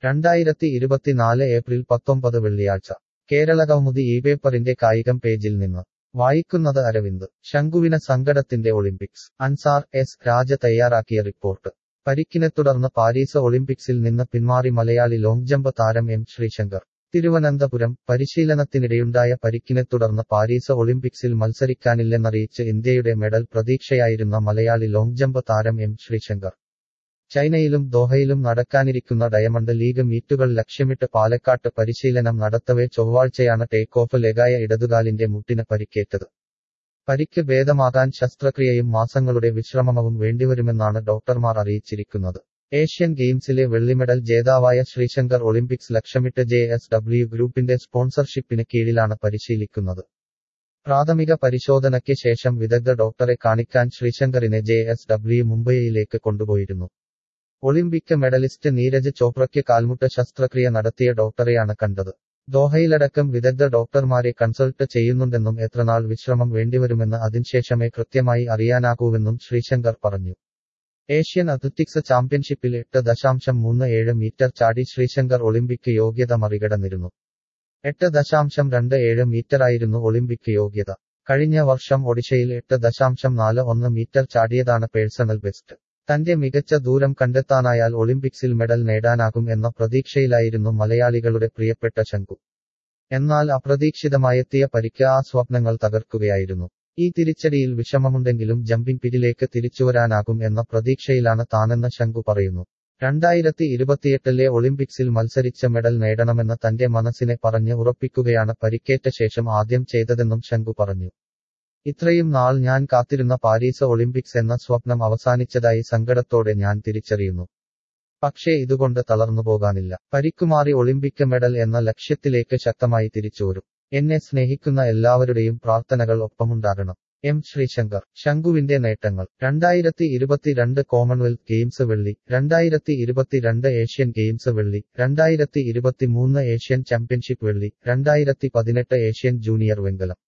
രണ്ടായിരത്തി ഇരുപത്തിനാല് ഏപ്രിൽ പത്തൊമ്പത് വെള്ളിയാഴ്ച കേരളകൗമുദി ഈ പേപ്പറിന്റെ കായികം പേജിൽ നിന്ന് വായിക്കുന്നത് അരവിന്ദ് ശംഖുവിന സങ്കടത്തിന്റെ ഒളിമ്പിക്സ് അൻസാർ എസ് രാജ തയ്യാറാക്കിയ റിപ്പോർട്ട് പരിക്കിനെ തുടർന്ന് പാരീസ് ഒളിമ്പിക്സിൽ നിന്ന് പിന്മാറി മലയാളി ലോങ് ജമ്പ് താരം എം ശ്രീശങ്കർ തിരുവനന്തപുരം പരിശീലനത്തിനിടെയുണ്ടായ പരിക്കിനെ തുടർന്ന് പാരീസ് ഒളിമ്പിക്സിൽ മത്സരിക്കാനില്ലെന്നറിയിച്ച് ഇന്ത്യയുടെ മെഡൽ പ്രതീക്ഷയായിരുന്ന മലയാളി ലോങ് ജമ്പ് താരം എം ശ്രീശങ്കർ ചൈനയിലും ദോഹയിലും നടക്കാനിരിക്കുന്ന ഡയമണ്ട് ലീഗ് മീറ്റുകൾ ലക്ഷ്യമിട്ട് പാലക്കാട്ട് പരിശീലനം നടത്തവേ ചൊവ്വാഴ്ചയാണ് ടേക്ക് ഓഫ് ലെഗായ ഇടതുകാലിന്റെ മുട്ടിന് പരിക്കേറ്റത് പരിക്ക് ഭേദമാകാൻ ശസ്ത്രക്രിയയും മാസങ്ങളുടെ വിശ്രമവും വേണ്ടിവരുമെന്നാണ് ഡോക്ടർമാർ അറിയിച്ചിരിക്കുന്നത് ഏഷ്യൻ ഗെയിംസിലെ വെള്ളിമെഡൽ ജേതാവായ ശ്രീശങ്കർ ഒളിമ്പിക്സ് ലക്ഷ്യമിട്ട് ജെ എസ് ഡബ്ല്യു ഗ്രൂപ്പിന്റെ സ്പോൺസർഷിപ്പിന് കീഴിലാണ് പരിശീലിക്കുന്നത് പ്രാഥമിക പരിശോധനയ്ക്ക് ശേഷം വിദഗ്ധ ഡോക്ടറെ കാണിക്കാൻ ശ്രീശങ്കറിനെ ജെ എസ് ഡബ്ല്യു മുംബൈയിലേക്ക് കൊണ്ടുപോയിരുന്നു ഒളിമ്പിക് മെഡലിസ്റ്റ് നീരജ് ചോപ്രയ്ക്ക് കാൽമുട്ട് ശസ്ത്രക്രിയ നടത്തിയ ഡോക്ടറെയാണ് കണ്ടത് ദോഹയിലടക്കം വിദഗ്ധ ഡോക്ടർമാരെ കൺസൾട്ട് ചെയ്യുന്നുണ്ടെന്നും എത്രനാൾ വിശ്രമം വേണ്ടിവരുമെന്ന് അതിനുശേഷമേ കൃത്യമായി അറിയാനാകൂവെന്നും ശ്രീശങ്കർ പറഞ്ഞു ഏഷ്യൻ അത്ലറ്റിക്സ് ചാമ്പ്യൻഷിപ്പിൽ എട്ട് ദശാംശം മൂന്ന് ഏഴ് മീറ്റർ ചാടി ശ്രീശങ്കർ ഒളിമ്പിക് യോഗ്യത മറികടന്നിരുന്നു എട്ട് ദശാംശം രണ്ട് ഏഴ് മീറ്ററായിരുന്നു ഒളിമ്പിക് യോഗ്യത കഴിഞ്ഞ വർഷം ഒഡീഷയിൽ എട്ട് ദശാംശം നാല് ഒന്ന് മീറ്റർ ചാടിയതാണ് പേഴ്സണൽ ബെസ്റ്റ് തന്റെ മികച്ച ദൂരം കണ്ടെത്താനായാൽ ഒളിമ്പിക്സിൽ മെഡൽ നേടാനാകും എന്ന പ്രതീക്ഷയിലായിരുന്നു മലയാളികളുടെ പ്രിയപ്പെട്ട ശങ്കു എന്നാൽ അപ്രതീക്ഷിതമായെത്തിയ പരിക്ക് ആ സ്വപ്നങ്ങൾ തകർക്കുകയായിരുന്നു ഈ തിരിച്ചടിയിൽ വിഷമമുണ്ടെങ്കിലും ജമ്പിംഗ് പിരിലേക്ക് തിരിച്ചുവരാനാകും എന്ന പ്രതീക്ഷയിലാണ് താനെന്ന് ശങ്കു പറയുന്നു രണ്ടായിരത്തി ഇരുപത്തിയെട്ടിലെ ഒളിമ്പിക്സിൽ മത്സരിച്ച മെഡൽ നേടണമെന്ന് തന്റെ മനസ്സിനെ പറഞ്ഞ് ഉറപ്പിക്കുകയാണ് പരിക്കേറ്റ ശേഷം ആദ്യം ചെയ്തതെന്നും ശങ്കു പറഞ്ഞു ഇത്രയും നാൾ ഞാൻ കാത്തിരുന്ന പാരീസ് ഒളിമ്പിക്സ് എന്ന സ്വപ്നം അവസാനിച്ചതായി സങ്കടത്തോടെ ഞാൻ തിരിച്ചറിയുന്നു പക്ഷേ ഇതുകൊണ്ട് തളർന്നു പോകാനില്ല പരിക്കുമാറി ഒളിമ്പിക് മെഡൽ എന്ന ലക്ഷ്യത്തിലേക്ക് ശക്തമായി തിരിച്ചുവരും എന്നെ സ്നേഹിക്കുന്ന എല്ലാവരുടെയും പ്രാർത്ഥനകൾ ഒപ്പമുണ്ടാകണം എം ശ്രീശങ്കർ ശംഖുവിന്റെ നേട്ടങ്ങൾ രണ്ടായിരത്തി ഇരുപത്തിരണ്ട് കോമൺവെൽത്ത് ഗെയിംസ് വെള്ളി രണ്ടായിരത്തി ഇരുപത്തിരണ്ട് ഏഷ്യൻ ഗെയിംസ് വെള്ളി രണ്ടായിരത്തി ഇരുപത്തിമൂന്ന് ഏഷ്യൻ ചാമ്പ്യൻഷിപ്പ് വെള്ളി രണ്ടായിരത്തി പതിനെട്ട് ഏഷ്യൻ ജൂനിയർ വെങ്കലം